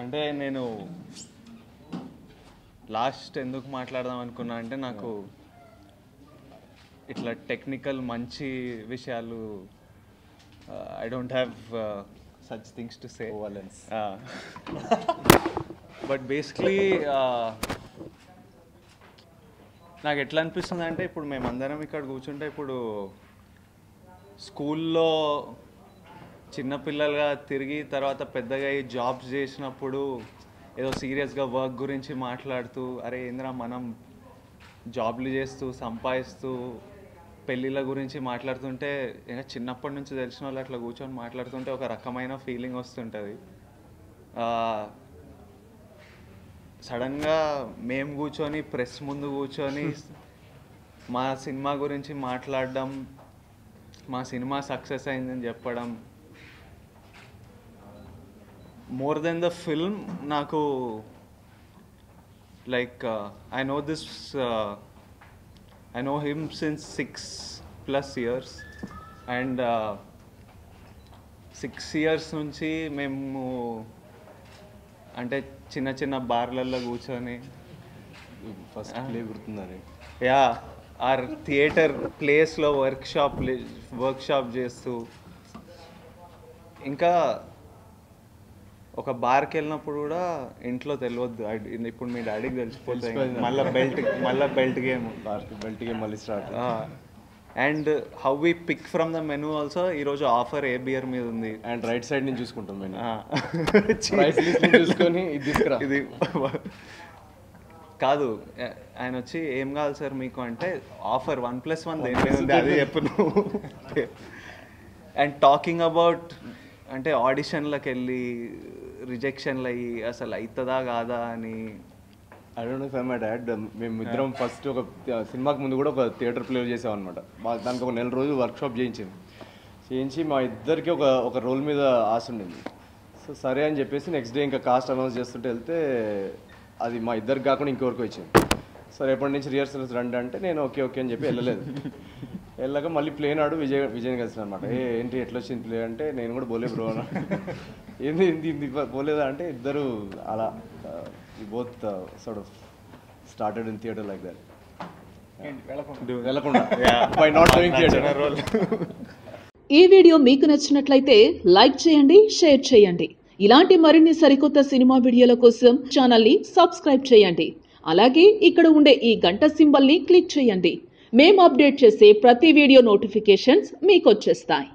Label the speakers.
Speaker 1: అంటే నేను లాస్ట్ ఎందుకు మాట్లాడదాం అనుకున్నా అంటే నాకు ఇట్లా టెక్నికల్ మంచి విషయాలు I don't have such things to say
Speaker 2: ఓవలెన్స్
Speaker 1: బట్ బేసిక్లీ నాకు ఎట్లా అనిపిస్తుంది అంటే ఇప్పుడు మేమందరం ఇక్కడ కూర్చుంటే ఇప్పుడు స్కూల్లో చిన్నపిల్లలుగా తిరిగి తర్వాత పెద్దగా అయ్యి జాబ్స్ చేసినప్పుడు ఏదో సీరియస్గా వర్క్ గురించి మాట్లాడుతూ అరే ఏంద్రా మనం జాబ్లు చేస్తూ సంపాదిస్తూ పెళ్ళిళ్ళ గురించి మాట్లాడుతుంటే ఇంకా చిన్నప్పటి నుంచి తెలిసిన వాళ్ళు అట్లా కూర్చొని మాట్లాడుతుంటే ఒక రకమైన ఫీలింగ్ వస్తుంటుంది సడన్గా మేము కూర్చొని ప్రెస్ ముందు కూర్చొని మా సినిమా గురించి మాట్లాడడం మా సినిమా సక్సెస్ అయిందని చెప్పడం మోర్ దెన్ ద ఫిల్మ్ నాకు like I know this I know him since six plus years and six years నుంచి మేము అంటే చిన్న చిన్న బార్లలో కూర్చొని
Speaker 2: ఫస్ట్ ప్లే గుర్తుందని
Speaker 1: యా ఆర్ థియేటర్ ప్లేస్లో వర్క్ షాప్ వర్క్ షాప్ చేస్తూ ఇంకా ఒక బార్కి వెళ్ళినప్పుడు కూడా ఇంట్లో తెలియద్దు I- ఇప్పుడు మీ డాడీకి తెలిసిపోతాయి
Speaker 2: తెలిసిపోయింది.
Speaker 1: మళ్ళీ బెల్ట్ మళ్ళీ belt game
Speaker 2: last belt game మళ్ళీ start
Speaker 1: and how we pick from the menu also ఈరోజు ఆఫర్ ఏ బియర్ మీద ఉంది
Speaker 2: అండ్ రైట్ సైడ్ నుంచి చూసుకుంటాం మేము
Speaker 1: ఆ.
Speaker 2: ప్రైస్ లిస్ట్ చూసుకొని ఇది తీసుకురా
Speaker 1: ఇది కాదు ఆ- ఆయన వచ్చి ఏం కావాలి సార్ మీకు అంటే ఆఫర్ వన్ ప్లస్ వన్ దేని మీద ఉంది అది చెప్పు నువ్వు అండ్ టాకింగ్ అబౌట్ అంటే ఆడిషన్లకు వెళ్ళి రిజెక్షన్లు అయ్యి అసలు అవుతుందా కాదా అని
Speaker 2: I don't know if I my dad మేము ఇద్దరం ఫస్ట్ ఒక సినిమాకి ముందు కూడా ఒక థియేటర్ ప్లే చేసాం అనమాట దానికి ఒక నెల రోజులు వర్క్షాప్ చేయించింది చేయించి మా ఇద్దరికి ఒక ఒక రోల్ మీద ఆశ ఉండింది సో సరే అని చెప్పేసి నెక్స్ట్ డే ఇంకా కాస్ట్ అనౌన్స్ చేస్తుంటే వెళ్తే అది మా ఇద్దరికి కాకుండా ఇంకెవరికి వచ్చింది సరే ఎప్పటి నుంచి రిహర్సల్స్ రండి అంటే నేను ఓకే ఓకే అని చెప్పి వెళ్ళలేదు వెళ్ళాక మళ్ళీ ప్లే నాడు విజయ్ విజయ్ కలిసిన అనమాట ఏ ఏంటి ఎట్లా వచ్చింది ప్లే అంటే నేను కూడా బోలే బ్రో అన్న ఏంది ఏంది ఇది పోలేదా అంటే ఇద్దరు అలా both sort of started in theatre like that వెళ్ళకుండా by not doing theatre
Speaker 1: role
Speaker 3: ఈ వీడియో మీకు నచ్చినట్లయితే లైక్ చేయండి షేర్ చేయండి ఇలాంటి మరిన్ని సరికొత్త సినిమా వీడియోల కోసం ఛానల్ని సబ్స్క్రైబ్ చేయండి అలాగే ఇక్కడ ఉండే ఈ గంట సింబల్ని క్లిక్ చేయండి మేము అప్డేట్ చేసే ప్రతి వీడియో నోటిఫికేషన్స్ మీకు వచ్చేస్తాయి